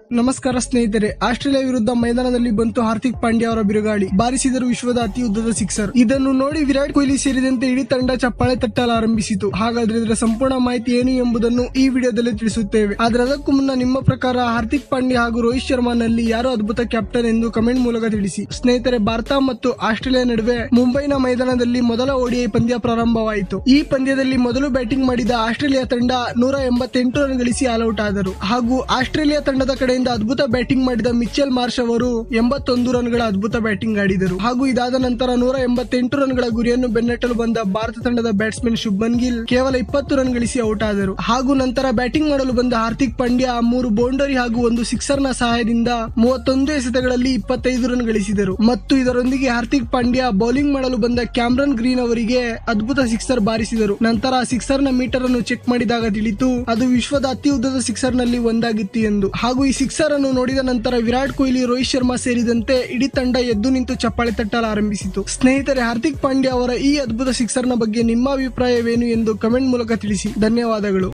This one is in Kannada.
ನಮಸ್ಕಾರ ಸ್ನೇಹಿತರೆ ಆಸ್ಟ್ರೇಲಿಯಾ ವಿರುದ್ಧ ಮೈದಾನದಲ್ಲಿ ಬಂತು ಹಾರ್ದಿಕ್ ಪಾಂಡ್ಯ ಅವರ ಬಿರುಗಾಳಿ ಬಾರಿಸಿದರು ವಿಶ್ವದ ಅತಿ ಉದ್ದದ ಸಿಕ್ಸರ್ ಇದನ್ನು ನೋಡಿ ವಿರಾಟ್ ಕೊಹ್ಲಿ ಸೇರಿದಂತೆ ಇಡೀ ತಂಡ ಚಪ್ಪಾಳೆ ತಟ್ಟಲಾರಂಭಿಸಿತು ಹಾಗಾದ್ರೆ ಇದರ ಸಂಪೂರ್ಣ ಮಾಹಿತಿ ಏನು ಎಂಬುದನ್ನು ಈ ವಿಡಿಯೋದಲ್ಲಿ ತಿಳಿಸುತ್ತೇವೆ ಆದ್ರೆ ಅದಕ್ಕೂ ಮುನ್ನ ನಿಮ್ಮ ಪ್ರಕಾರ ಹಾರ್ದಿಕ್ ಪಾಂಡ್ಯ ಹಾಗೂ ರೋಹಿತ್ ಶರ್ಮಾನಲ್ಲಿ ಯಾರು ಅದ್ಭುತ ಕ್ಯಾಪ್ಟನ್ ಎಂದು ಕಮೆಂಟ್ ಮೂಲಕ ತಿಳಿಸಿ ಸ್ನೇಹಿತರೆ ಭಾರತ ಮತ್ತು ಆಸ್ಟ್ರೇಲಿಯಾ ನಡುವೆ ಮುಂಬೈನ ಮೈದಾನದಲ್ಲಿ ಮೊದಲ ಓಡಿಐ ಪಂದ್ಯ ಪ್ರಾರಂಭವಾಯಿತು ಈ ಪಂದ್ಯದಲ್ಲಿ ಮೊದಲು ಬ್ಯಾಟಿಂಗ್ ಮಾಡಿದ ಆಸ್ಟ್ರೇಲಿಯಾ ತಂಡ ನೂರ ಎಂಬತ್ತೆಂಟು ರನ್ ಗಳಿಸಿ ಆಲ್ಔಟ್ ಆದರು ಹಾಗೂ ಆಸ್ಟ್ರೇಲಿಯಾ ತಂಡದ ಕಡೆಯಿಂದ ಅದ್ಭುತ ಬ್ಯಾಟಿಂಗ್ ಮಾಡಿದ ಮಿಚೆಲ್ ಮಾರ್ಷ್ ಅವರು ಎಂಬತ್ತೊಂದು ರನ್ಗಳ ಅದ್ಭುತ ಬ್ಯಾಟಿಂಗ್ ಆಡಿದರು ಹಾಗೂ ಇದಾದ ನಂತರ ನೂರ ಎಂಬತ್ತೆಂಟು ರನ್ಗಳ ಗುರಿಯನ್ನು ಬೆನ್ನಟ್ಟಲು ಬಂದ ಭಾರತ ತಂಡದ ಬ್ಯಾಟ್ಸ್ಮನ್ ಶುಭ್ಮನ್ ಗಿಲ್ ಕೇವಲ ಇಪ್ಪತ್ತು ರನ್ ಗಳಿಸಿ ಔಟ್ ಆದರು ಹಾಗೂ ನಂತರ ಬ್ಯಾಟಿಂಗ್ ಮಾಡಲು ಬಂದ ಹಾರ್ದಿಕ್ ಪಾಂಡ್ಯ ಮೂರು ಬೌಂಡರಿ ಹಾಗೂ ಒಂದು ಸಿಕ್ಸರ್ ನ ಸಹಾಯದಿಂದ ಮೂವತ್ತೊಂದು ಎಸೆತಗಳಲ್ಲಿ ಇಪ್ಪತ್ತೈದು ರನ್ ಗಳಿಸಿದರು ಮತ್ತು ಇದರೊಂದಿಗೆ ಹಾರ್ದಿಕ್ ಪಾಂಡ್ಯ ಬೌಲಿಂಗ್ ಮಾಡಲು ಬಂದ ಕ್ಯಾಮ್ರನ್ ಗ್ರೀನ್ ಅವರಿಗೆ ಅದ್ಭುತ ಸಿಕ್ಸರ್ ಬಾರಿಸಿದರು ನಂತರ ಆ ಸಿಕ್ಸರ್ ನ ಮೀಟರ್ ಅನ್ನು ಚೆಕ್ ಮಾಡಿದಾಗ ತಿಳಿತು ಅದು ವಿಶ್ವದ ಅತಿ ಉದ್ದದ ಸಿಕ್ಸರ್ ನಲ್ಲಿ ಒಂದಾಗಿತ್ತು ಎಂದು ಹಾಗೂ ಈ ಸಿಕ್ಸರ್ ಅನ್ನು ನೋಡಿದ ನಂತರ ವಿರಾಟ್ ಕೊಹ್ಲಿ ರೋಹಿತ್ ಶರ್ಮಾ ಸೇರಿದಂತೆ ಇಡೀ ತಂಡ ಎದ್ದು ನಿಂತು ಚಪ್ಪಾಳೆ ತಟ್ಟಲಾರಂಭಿಸಿತು ಸ್ನೇಹಿತರೆ ಹಾರ್ದಿಕ್ ಪಾಂಡ್ಯ ಅವರ ಈ ಅದ್ಭುತ ಸಿಕ್ಸರ್ ನ ಬಗ್ಗೆ ನಿಮ್ಮ ಅಭಿಪ್ರಾಯವೇನು ಎಂದು ಕಮೆಂಟ್ ಮೂಲಕ ತಿಳಿಸಿ ಧನ್ಯವಾದಗಳು